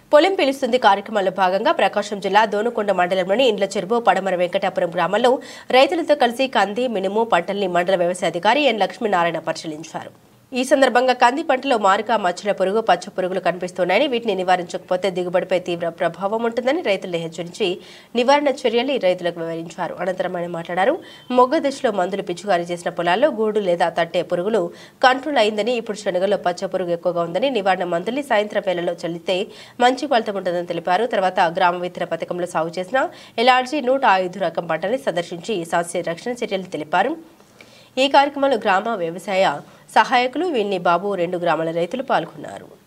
పొలం పిలుస్తుంది కార్యక్రమంలో భాగంగా ప్రకాశం జిల్లా దోనుకొండ మండలంలోని ఇండ్ల చెరువు పడమర వెంకటాపురం గ్రామంలో రైతులతో కలిసి కంది మినుము పంటల్ని మండల వ్యవసాయ అధికారి ఎన్ లక్ష్మీనారాయణ పరిశీలించారు ఈ సందర్భంగా కంది పంటలో మారుక మచ్చల పురుగు పచ్చ పురుగులు కనిపిస్తున్నాయని వీటిని నివారించకపోతే దిగుబడిపై తీవ్ర ప్రభావం ఉంటుందని రైతులను హెచ్చరించి నివారణ చర్యలు ఈ రైతులకు వివరించారు అనంతరం ఆయన మాట్లాడారు మొగ్గ దశలో మందులు పిచికారీ చేసిన పొలాల్లో గూడు లేదా తట్టే పురుగులు కంట్రోల్ అయిందని ఇప్పుడు శనగలో పచ్చ పురుగు ఎక్కువగా ఉందని నివారణ మందుల్ని సాయంత్రం వేళలో చల్లితే మంచి ఫలితం ఉంటుందని తెలిపారు తర్వాత గ్రామ విత్తన పథకంలో సాగు చేసిన ఎలార్జీ నూట ఐదు రకం పంటని సందర్శించి సస్య రక్షణ చర్యలు తెలిపారు ఈ కార్యక్రమంలో గ్రామ వ్యవసాయ సహాయకులు విన్ని బాబు రెండు గ్రామాల రైతులు పాల్గొన్నారు